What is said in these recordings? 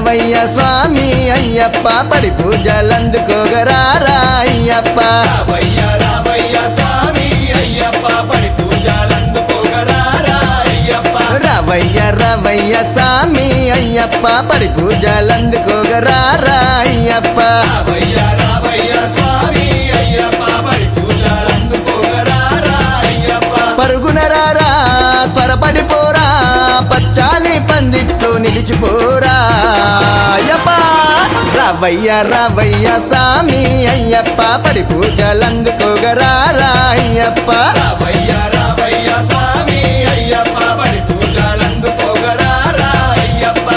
రావయ్య స్వామి అయ్యప్ప పడి పూజలందుకోగరారా అయ్యప్ప రావయ్య రావయ్య స్వామి అయ్యప్ప పడి పూజలందుకోగరారా అయ్యప్ప రావయ్య రావయ్య స్వామి అయ్యప్ప పడి పూజలందుకోగరారా అయ్యప్ప రావయ్య రావయ్య స్వామి అయ్యప్ప పడి పూజలందుకోగరారా అయ్యప్ప పరుగున రారా త్వరపడిపోరా పచ్చాలి పందిట్లో నిలిచిపోరా అయ్యప్ప రావయ్య రావయ్య స్వామి అయ్యప్ప పడి పూజలందుకోగరారా అయ్యప్ప రావయ్య రావయ్య స్వామి అయ్యప్ప పడి పూజలందుకోగరారా అయ్యప్ప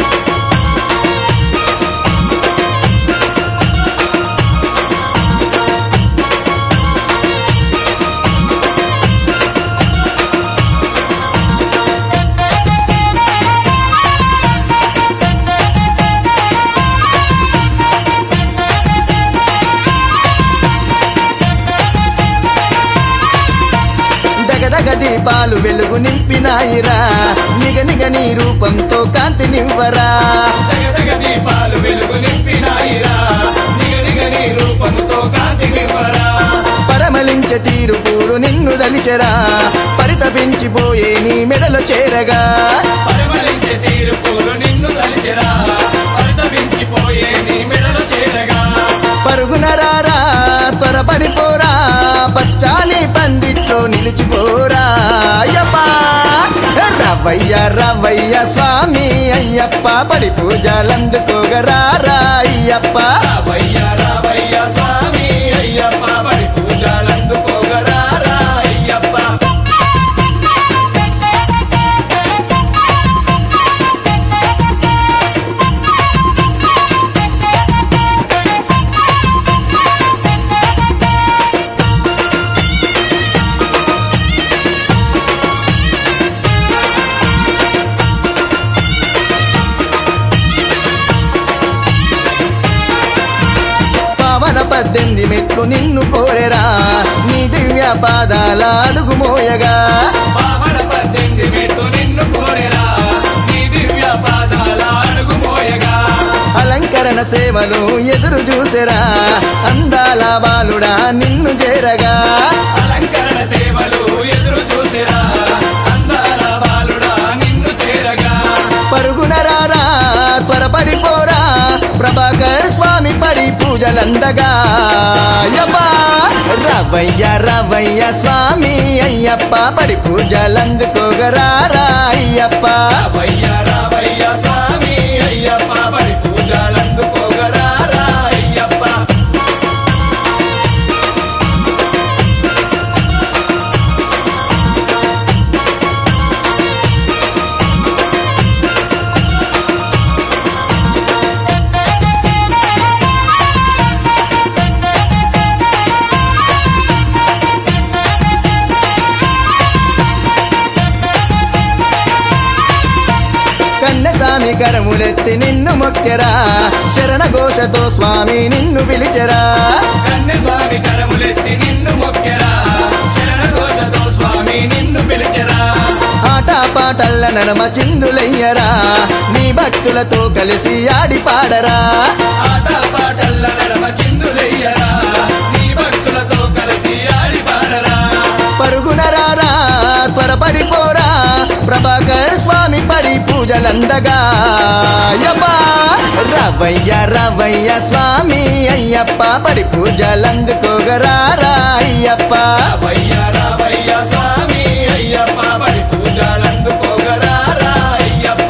దగదగ దీపాలు వెలుగు నింపినాయిరా నిగ నిగ నీ రూపంతో కాంతి నివ్వరా జగదగ దీపాలు వెలుగు నింపినాయిరా నిగనిగ నీ రూపంతో కాంతి నివ్వరా పరమలించ తీరు పూరు నిన్ను దలిచెరా పరితపించిపోయే నీ మెడలో చేరగా పరిమళించే తీరు పూలు నిన్ను తలిచెరా పరితపించిపోయే నీ మెడలు చేరగా పరుగున రారా త్వరపడిపోరా పచ్చాలి పందిట్లో నిలిచిపోరా అయ్యప్ప రవయ్య రవయ్య స్వామి అయ్యప్ప పడి పూజలందుకోగరారా అయ్యప్ప రావయ్య రావయ్య స్వామి అయ్యప్ప పడి పూజలందుకోగరారా అయ్యప్ప పవన పద్దెనిమిది మెట్లు నిన్ను కోరెరా నీ దివ్య పాదాల అడుగు మోయగా పావన పద్దెనిమిది మెట్టు నిన్ను కోరెరా నీ దివ్య పాదాల అడుగు మోయగా అలంకరణ సేవలు ఎదురు చూసెరా అందాల బాలుడా నిన్ను చేరగా అలంకరణ సేవలు ఎదురు చూసిరా అందాల బాలుడా నిన్ను చేరగా పరుగున రారా త్వరపడిపోరా ప్రభాకర్ స్వామి పడి పూజలందగా అయ్యప్ప రవయ్య రవయ్య స్వామి అయ్యప్ప పడి పూజలందుకోగరారా అయ్యప్ప రావయ్య రావయ్య స్వామి అయ్యప్ప పడి పూజలందుకోగరారా అయ్యప్ప కన్నస్వామి కరములెత్తి నిన్ను మొక్కెరా శరణ ఘోషతో స్వామి నిన్ను పిలిచెరా కన్నె స్వామి కరములెత్తి నిన్ను మొక్కెరా శరణ ఘోషతో స్వామి నిన్ను పిలిచెరా ఆట పాటల్ల నడమ చిందులయ్యరా నీ భక్తులతో కలిసి ఆడి పాడరా ఆట పాటల్ల నడమ చిందులయ్యరా నీ భక్తులతో కలిసి ఆడి పాడరా పరుగున రారా త్వరపడిపోరా ప్రభాకర్ స్వామి పడి పూజలందగా అయ్యప్ప రవయ్య రవయ్య స్వామి అయ్యప్ప పడి పూజలందుకోగరారా అయ్యప్ప రావయ్య రావయ్య స్వామి అయ్యప్ప పడి పూజలందుకోగరారా అయ్యప్ప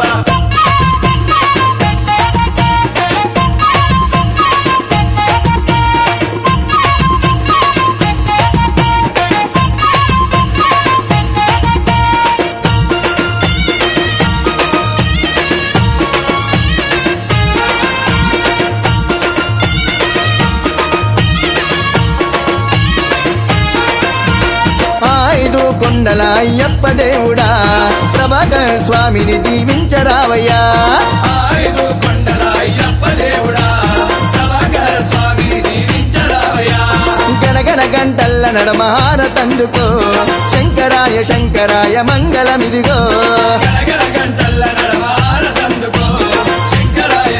ఐదు కొండల అయ్యప్ప దేవుడా ప్రభాకర్ స్వామిని దీవించరావయ్యా ఐదు కొండల అయ్యప్ప దేవుడా ప్రభాకర స్వామిని దీవించరావయ్యా గణగణ గంటల్ల నడమహార తందుకో శంకరాయ శంకరాయ మంగళమిదిగో గణగణ గంటల్ల నడవార తందుకో శంకరాయ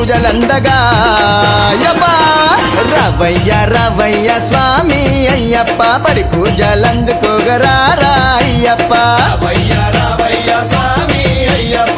పూజలందగా అయ్యప్పా రవయ్య రవయ్య స్వామి అయ్యప్ప పడి పూజలందుకోగరారా అయ్యప్ప రావయ్య రావయ్య స్వామి అయ్యప్ప